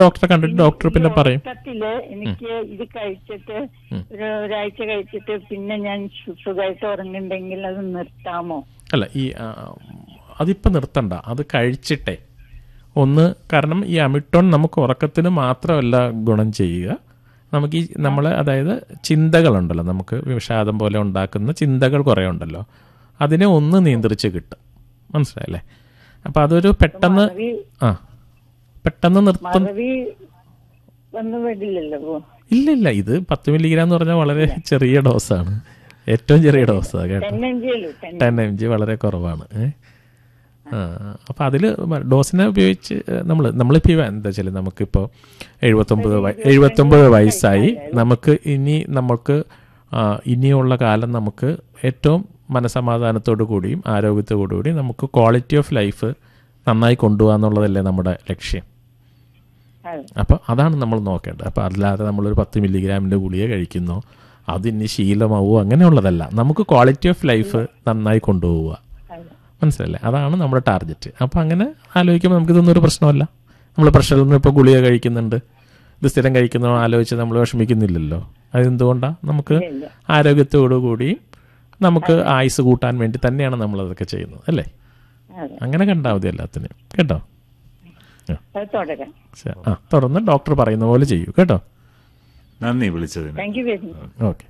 ഡോക്ടറെ കണ്ടിട്ട് ഡോക്ടർ പിന്നെ പറയും ഉറക്കത്തില് എനിക്ക് ഇത് കഴിച്ചിട്ട് ഒരു ഒരാഴ്ച കഴിച്ചിട്ട് പിന്നെ ഞാൻ സു- സുഖമായിട്ട് ഉറങ്ങുന്നുണ്ടെങ്കിൽ അത് നിർത്താമോ അല്ല ഈ ആ, അതിപ്പോൾ നിർത്തണ്ട അത് കഴിച്ചിട്ടേ ഒന്ന് കാരണം ഈ അമിട്ടോൺ നമുക്ക് ഉറക്കത്തിന് മാത്രമല്ല ഗുണം ചെയ്യുക നമുക്ക് ഈ നമ്മളെ അതായത് ചിന്തകളുണ്ടല്ലോ നമുക്ക് വിഷാദം പോലെ ഉണ്ടാക്കുന്ന ചിന്തകൾ കുറേ ഉണ്ടല്ലോ അതിനെ ഒന്ന് നിയന്ത്രിച്ച് കിട്ടും മനസ്സിലായല്ലേ അപ്പം അതൊരു പെട്ടെന്ന് ആ പെട്ടെന്ന് നിർത്തും മറവി വന്നു വരില്ലല്ലോ ഇപ്പൊ. ഇല്ല ഇല്ല ഇത് പത്ത് മില്ലിഗ്രാം എന്ന് പറഞ്ഞാൽ വളരെ ചെറിയ ഡോസാണ് ഏറ്റവും ചെറിയ ഡോസാണ് കേട്ടോ ടെൻ എം ജി അല്ലേ ടെൻ ടെൻ എം ജി വളരെ കുറവാണ് ഏ ആ അപ്പോൾ അതിൽ ഡോസിനെ ഉപയോഗിച്ച് നമ്മൾ നമ്മളിപ്പോൾ എന്താ വെച്ചാൽ നമുക്കിപ്പോൾ എഴുപത്തൊമ്പത് വയ എഴുപത്തൊമ്പത് വയസ്സായി നമുക്ക് ഇനി നമുക്ക് ആ, ഇനിയുള്ള കാലം നമുക്ക് ഏറ്റവും മനസമാധാനത്തോടു കൂടിയും ആരോഗ്യത്തോടു കൂടിയും നമുക്ക് ക്വാളിറ്റി ഓഫ് ലൈഫ് നന്നായി കൊണ്ടുപോകുക എന്നുള്ളതല്ലേ നമ്മുടെ ലക്ഷ്യം അതെ. അപ്പോൾ അതാണ് നമ്മൾ നോക്കേണ്ടത് അപ്പോൾ അല്ലാതെ നമ്മളൊരു പത്ത് മില്ലിഗ്രാമിൻ്റെ ഗുളിക കഴിക്കുന്നോ അതിന് ശീലമാവുമോ അങ്ങനെയുള്ളതല്ല നമുക്ക് ക്വാളിറ്റി ഓഫ് ലൈഫ് നന്നായി കൊണ്ടുപോവുക അതെ. മനസ്സിലല്ലേ അതാണ് നമ്മുടെ ടാർഗറ്റ് അപ്പോൾ അങ്ങനെ ആലോചിക്കുമ്പോൾ നമുക്കിതൊന്നും ഒരു പ്രശ്നമല്ല നമ്മൾ പ്രഷറിൽ നിന്ന് ഇപ്പോൾ ഗുളിക കഴിക്കുന്നുണ്ട് ഇത് സ്ഥിരം കഴിക്കുന്നോ ആലോചിച്ച് നമ്മൾ വിഷമിക്കുന്നില്ലല്ലോ അതെന്തുകൊണ്ടാണ് നമുക്ക് ഇല്ല. ആരോഗ്യത്തോടു കൂടി നമുക്ക് ആയുസ് കൂട്ടാൻ വേണ്ടി തന്നെയാണ് നമ്മൾ അതൊക്കെ ചെയ്യുന്നത് അല്ലേ അതെ അങ്ങനെ കണ്ടാൽ മതി എല്ലാത്തിനും കേട്ടോ അത് തുടരാം ശരി. ആ തുടർന്ന് ഡോക്ടർ പറയുന്ന പോലെ ചെയ്യൂ കേട്ടോ നന്ദി വിളിച്ചതിന് thank you very much okay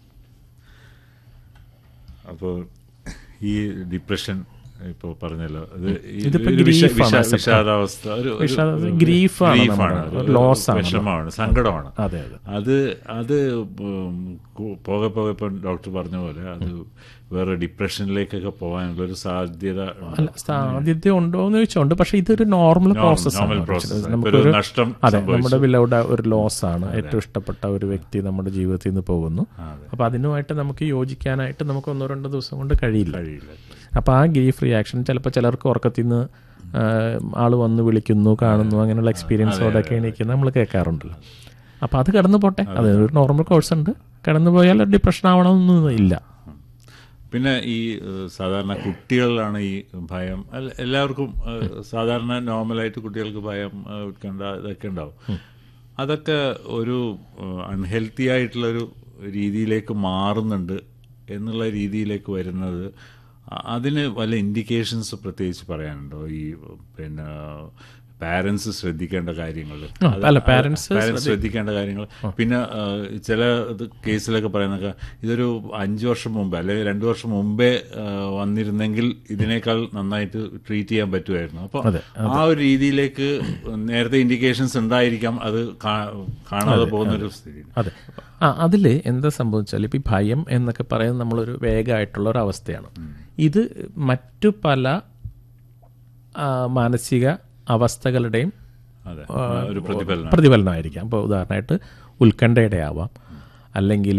അപ്പോൾ ഈ ഡിപ്രഷൻ ഇപ്പോൾ പറഞ്ഞല്ലോ ഇത് ഈ ഇതിപ്പോ ഒരു വിഷ- grief ആണ് വിഷ- സത്യം. വിഷാദാവസ്ഥ ഒരു ഒരു- വിഷാദ- ഒരു grief ആണ് grief നമ്മുടെ, ആണ്. ഒരു loss ആണ്. വിഷമമാണ് സങ്കടമാണ് അതെ അതെ അത് അത് ഉം, കു- പോകെ പോകെ ഇപ്പം ഡോക്ടർ പറഞ്ഞ പോലെ അത് വേറെ ഡിപ്രഷനിലേക്കൊക്കെ പോകാനുള്ള ഒരു സാധ്യത ഉണ്ട്. അല്ല സാധ്യത ഉണ്ടോ എന്ന് ചോദിച്ചോണ്ട് പക്ഷെ ഇതൊരു നോർമൽ പ്രോസസ് normal ആണ് process. ഇപ്പൊ നമുക്കൊരു ഒരു നഷ്ടം അതെ സംഭവിച്ചു. നമ്മുടെ വിലയുടെ ഒരു ലോസ് ആണ് ഏറ്റവും ഇഷ്ടപ്പെട്ട ഒരു വ്യക്തി നമ്മുടെ ജീവിതത്തിൽ നിന്ന് പോകുന്നു അതെ. അപ്പൊ അതിനുമായിട്ട് നമുക്ക് യോജിക്കാനായിട്ട് നമുക്ക് ഒന്നോ രണ്ടോ ദിവസം കൊണ്ട് കഴിയില്ല കഴിയില്ല അപ്പോൾ ആ ഗ്രീഫ് റിയാക്ഷൻ ചിലപ്പോൾ ചിലർക്ക് ഉറക്കത്തിൽ നിന്ന് ആൾ വന്ന് വിളിക്കുന്നു കാണുന്നു അങ്ങനെയുള്ള എക്സ്പീരിയൻസോടൊക്കെ എനിക്ക് നമ്മൾ കേൾക്കാറുണ്ടല്ലോ അപ്പോൾ അത് കടന്നു പോട്ടെ അത് ഒരു നോർമൽ കോഴ്സ് ഉണ്ട് കടന്നു പോയാൽ ഡിപ്രഷൻ ആവണമെന്നൊന്നും ഇല്ല പിന്നെ ഈ ഏഹ്, സാധാരണ കുട്ടികളിലാണ് ഈ ഭയം അല്ല- എല്ലാവർക്കും ഏഹ്, സാധാരണ നോർമലായിട്ട് കുട്ടികൾക്ക് ഭയം ഏഹ്, ഉത്കണ്ഠ ഇതൊക്കെ ഉണ്ടാവും അതൊക്കെ ഒരു അൺഹെൽത്തി ആയിട്ടുള്ളൊരു രീതിയിലേക്ക് മാറുന്നുണ്ട് എന്നുള്ള രീതിയിലേക്ക് വരുന്നത് അ- അതിന് വല്ല ഇൻഡിക്കേഷൻസ് പ്രത്യേകിച്ച് പറയാനുണ്ടോ ഈ പിന്നെ പാരൻസ് ശ്രദ്ധിക്കേണ്ട കാര്യങ്ങൾ അല്ല, parents ശ്രദ്ധിക്കേണ്ട കാര്യങ്ങൾ പിന്നെ ആ, ചില ഇത് കേസിലൊക്കെ പറയുന്നൊക്കെ ഇതൊരു അഞ്ചു വർഷം മുമ്പേ അല്ലെങ്കിൽ രണ്ടു വർഷം മുമ്പേ ആ, വന്നിരുന്നെങ്കിൽ ഇതിനേക്കാൾ നന്നായിട്ട് ട്രീറ്റ് ചെയ്യാൻ പറ്റുമായിരുന്നു അപ്പോൾ അതെ, ആ ഒരു രീതിയിലേക്ക് നേരത്തെ ഇൻഡിക്കേഷൻസ് ഉണ്ടായിരിക്കാം അത് കാ- കാണാതെ പോകുന്ന ഒരു സ്ഥിതി അതെ ആ അതിൽ എന്താ സംഭവിച്ചാൽ ഇപ്പം ഈ ഭയം എന്നൊക്കെ പറയുന്നത് നമ്മളൊരു വേഗമായിട്ടുള്ള ഒരു അവസ്ഥയാണ് ഇത് മറ്റു പല ആ, മാനസിക അവസ്ഥകളുടെയും അതെ ഒരു പ്രതിഫലനം പ്രതിഫലനമായിരിക്കാം ഇപ്പോൾ ഉദാഹരണമായിട്ട് ഉത്കണ്ഠയുടെ ആവാം അല്ലെങ്കിൽ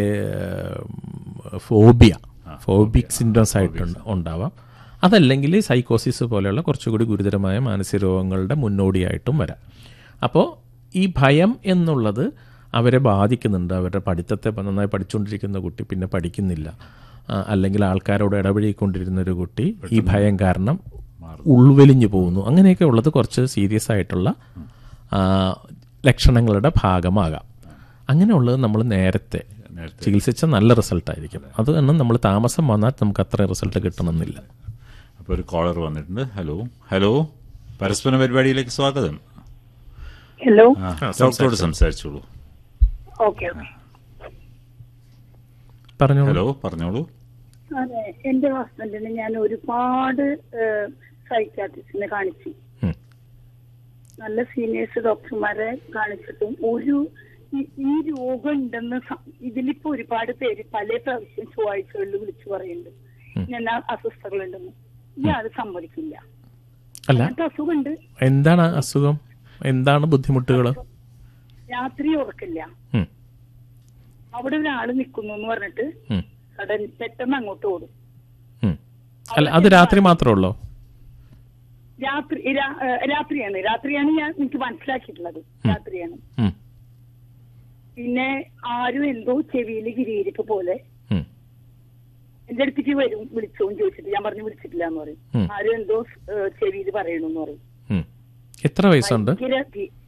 ഫോബിയ ഫോബിക് സിൻഡ്രോംസ് ആയിട്ടുണ്ട് ഉണ്ടാവാം അതല്ലെങ്കിൽ സൈക്കോസിസ് പോലെയുള്ള കുറച്ചുകൂടി ഗുരുതരമായ മാനസിക രോഗങ്ങളുടെ മുന്നോടിയായിട്ടും വരാം അപ്പോൾ ഈ ഭയം എന്നുള്ളത് അവരെ ബാധിക്കുന്നുണ്ട് അവരുടെ പഠിത്തത്തെ ഇപ്പം നന്നായി പഠിച്ചുകൊണ്ടിരിക്കുന്ന കുട്ടി പിന്നെ പഠിക്കുന്നില്ല ആ, അല്ലെങ്കിൽ ആൾക്കാരോട് ഇടപഴകിക്കൊണ്ടിരുന്ന ഒരു കുട്ടി ഈ ഭയം കാരണം ഉൾവലിഞ്ഞു പോകുന്നു അങ്ങനെയൊക്കെ ഉള്ളത് കുറച്ച് സീരിയസ് ആയിട്ടുള്ള ആ, ലക്ഷണങ്ങളുടെ ഭാഗമാകാം അങ്ങനെയുള്ളത് നമ്മൾ നേരത്തെ ചികിത്സിച്ച നല്ല റിസൾട്ട് ആയിരിക്കും അത് തന്നെ നമ്മൾ താമസം വന്നാൽ നമുക്ക് അത്ര റിസൾട്ട് കിട്ടണമെന്നില്ല അപ്പോൾ ഒരു കോളർ വന്നിട്ടുണ്ട് ഹലോ ഹലോ പരസ്പര പരിപാടിയിലേക്ക് സ്വാഗതം ഹലോ ആ, ഡോക്ടറോട് സംസാരിച്ചോളൂ ഓക്കെ പറഞ്ഞോളൂ ഹലോ പറഞ്ഞോളൂ അതെ എന്റെ ഹസ്ബൻഡിന് ഞാൻ ഒരുപാട് സൈക്കാട്രിസ്റ്റിനെ കാണിച്ചു ഉം. നല്ല സീനിയേഴ്സ് ഡോക്ടർമാരെ കാണിച്ചിട്ടും ഒരു ഈ- ഈ രോഗം ഉണ്ടെന്ന് സം- ഇതിലിപ്പോ ഒരുപാട് പേര് പല പ്രാവശ്യം ചൊവ്വാഴ്ചകളിൽ വിളിച്ചു പറയുന്നുണ്ട് ഞാൻ അസ്വസ്ഥതകളുണ്ടെന്ന് ഇയാള് സമ്മതിക്കില്ല അല്ല അങ്ങനത്തെ അസുഖമുണ്ട് എന്താണ് അസുഖം എന്താണ് ബുദ്ധിമുട്ടുകൾ രാത്രി ഉറക്കില്ല അവിടെ ഒരാള് നിൽക്കുന്നു എന്ന് പറഞ്ഞിട്ട് സഡൻ പെട്ടെന്ന് അങ്ങോട്ട് ഓടും അല്ല അത് രാത്രി മാത്രമേ ഉള്ളോ രാത്രി രാ- ഏഹ് രാത്രിയാണ് രാത്രിയാണ് ഞാൻ എനിക്ക് മനസ്സിലാക്കിയിട്ടുള്ളത് രാത്രിയാണ് ഉം. പിന്നെ ആരും എന്തോ ചെവിയിൽ കിരീരിപ്പ് പോലെ ഉം. എന്റെ അടുത്തേക്ക് വരും വിളിച്ചോന്ന് ചോദിച്ചിട്ട് ഞാൻ പറഞ്ഞു വിളിച്ചിട്ടില്ല എന്ന് പറയും ഉം. ആരും എന്തോ ചെവിയിൽ പറയണെന്ന് പറയും ഉം. എത്ര വയസ്സുണ്ട് ഭയങ്കര ഭീ-